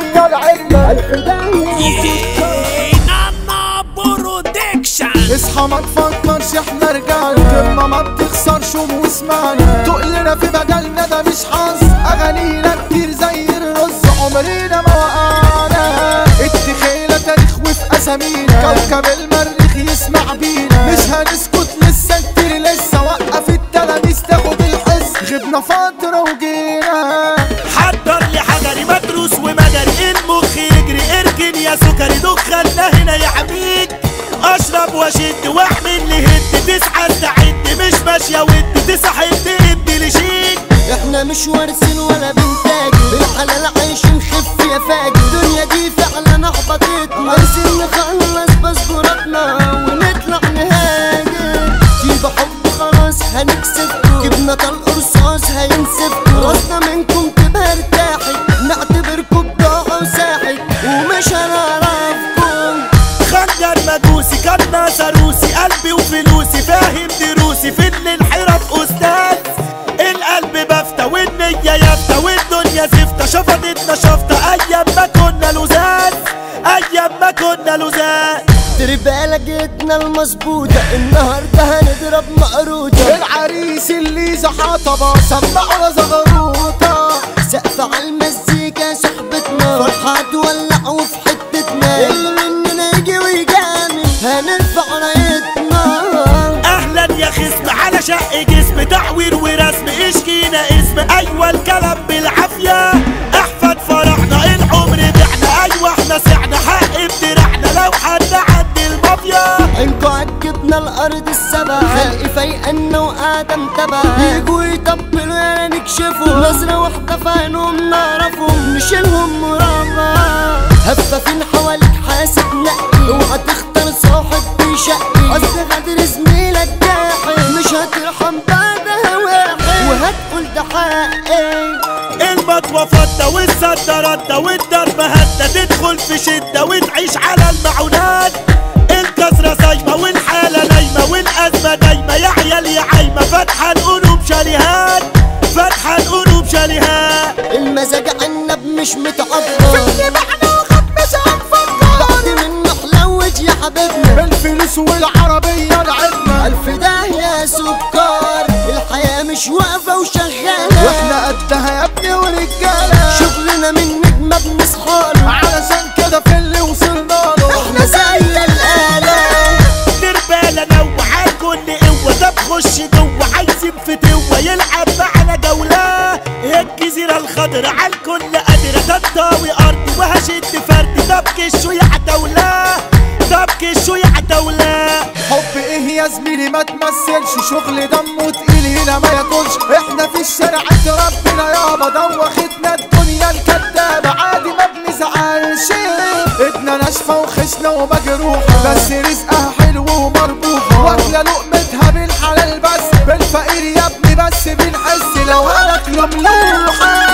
العربية العلة الحداية نانا برودكشن اصحى ما تفكرش احنا رجال كلمة ما بتخسرش واسمعنا تقلنا في مجالنا ده مش حظ اغانينا كتير زي الرز عمرنا ما وقعنا التخيلة تاريخ وفي اسامينا كوكب المريخ يسمع بينا مش هنسكت لسه كتير لسه وقف التلاميذ تاخد الحس غبنا فترة وجينا حضر لي حجري مدروس ومجري المخ يجري اركن يا سكري دخلنا هنا يا حبيب اشرب واشد واعمل لي هد تسعة تعد مش ماشية ود تسحب ادي لي شيك احنا مش وارثين ولا بنتاجر بالحلال عايشين خف يا فاجر الدنيا دي فعلا احبطتنا عايزين نخلص باسبوراتنا ونطلع نهاجر في بحب خلاص هنكسبكم جبنا طلق رصاص هينسفكم راسنا منكم تبقى ارتاحت نعتبركم بضاعة وساحت ومش هنعرفكم خنجر مجوسي كان ناصروسي قلبي وفلوسي فاهم دروسي في الانحراف استاذ القلب بفتة والنية يفتة والدنيا زفتة شفطتنا شفطة ايام ما كنا لزاز ايام ما كنا لزاز تربالة جيتنا المظبوطة النهاردة هنضرب مقروطة العريس اللي زحطبة سمعنا زغروطة سقف على المزيكا صحبتنا فرحة تولع وفي حتتنا اللي مننا يجي ويجامل هنرفع رايتنا اهلا يا خصم على شق جسم تعوير ورسم اشكينا اسم ايوه الكلام بالعافيه احفاد فرحنا العمر بعنا ايوه احنا سعنا حق بدرعنا لو حد عد المافيا انكو عجبنا الارض السبع خلق فايقنا وقاعدة متابعة يجوا يطبلوا يا نكشفوا نظرة واحدة في عينهم نعرفهم نشيلهم مربع هفافين حواليك حاسب نقي اوعى تختار صاحب بيشقي اصل غدر زميلك جاحي مش هترحم بعدها واحد وهتقول ده حقي المطوة فضة والصدرات والضربة هدة تدخل في شدة وتعيش على المعونات الكسرة صايمة والحالة نايمة والأزمة دايمة يا عيال يا عايمة فاتحة القلوب شاليهات فاتحة القلوب شاليهات المزاج عنب مش متعبر بعد منه حلوج يا حبيبنا بالفلوس والعربية العلة ألف داهية سكر الحياة مش واقفة وشغالة واحنا قدها يا ابني ورجالة شغلنا من نجمة بنصحاله علشان كده في اللي وصلنا له احنا زي الآلة دربالة نوع كل قوة ده بخش جوه عايزين فتوة يلعب معنا جولة الجزيرة الخضراء على الكل قادرة تنطوي أرض وهشد فرد دبكش ويا دولة دبكش ويا دولة حب ايه يا زميلي ما تمثلش شغل دمه تقيل هنا ما ياكلش احنا في الشارع ربنا يابا دوختنا الدنيا الكدابة عادي ما بنزعلش ايدنا ناشفة وخشنة ومجروحة بس رزقها حلو ومربوحة واكلة لقمتها بالحلال بس بالفقير يا ابني بس بنحس لو هناكله ملوحة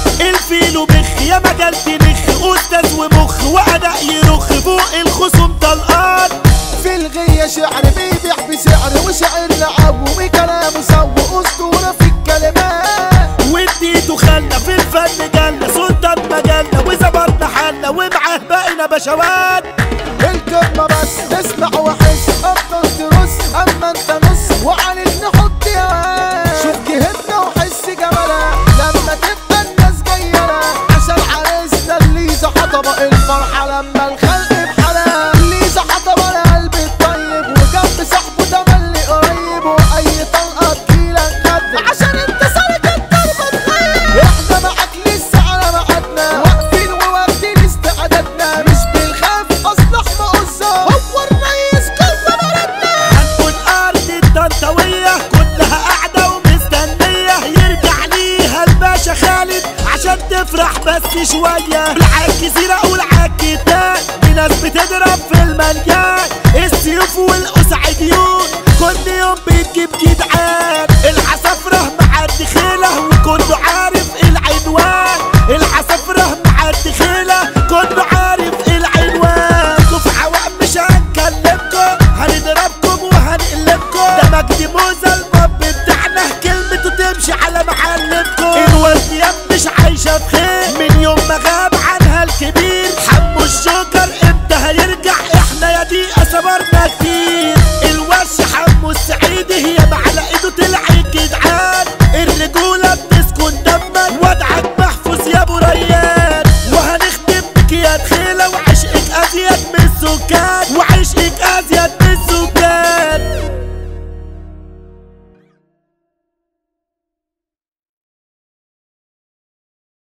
الفيل وبخ يا مجال تنخ أستاذ ومخ وأداء يرخ فوق الخصوم طلقات في الغية شعر بيبيع بسعر وشعر لعب وكلامه سوى اسطورة في الكلمات واديته خلنا في الفن جالنا سلطان مجالنا وزبرنا حالنا ومعاه بقينا بشوات الكلمة بس تسمع وحس افضل ترص اما انت نص وعليك نحط يا شوف جهتنا وحس جمالها لما تبقى الناس جاية لها عشان عريسنا اللي حطبة الفرحة لما الخلق بحالها اللي حطبة القلب الطيب وجنب صاحبه تملي قريب واي طلقة تجيلك خد عشان انت سالك الضربة تخيل احنا معاك لسه على ميعادنا واقفين وواخدين استعدادنا مش بالخاف اصلح مقصة هو الرئيس كل بلدنا هنكون أرض الطنطاوية كلها قاعدة ومستنية يرجع ليها الباشا خالد عشان تفرح بس شوية العك جزيرة والعك التاني في ناس بتضرب في المليان السيوف والقسع ديون كل يوم بتجيب جدعان العصافرة معدي خيلة وكله عارف العنوان العصافرة معدي خيلة كله عارف العنوان كف عوام مش هنكلمكم هنضربكم وهنقلبكم ده مجدي موزة الباب بتاعنا كلمته تمشي على معلمكم الورديان مش عايشة بخير من يوم ما غاب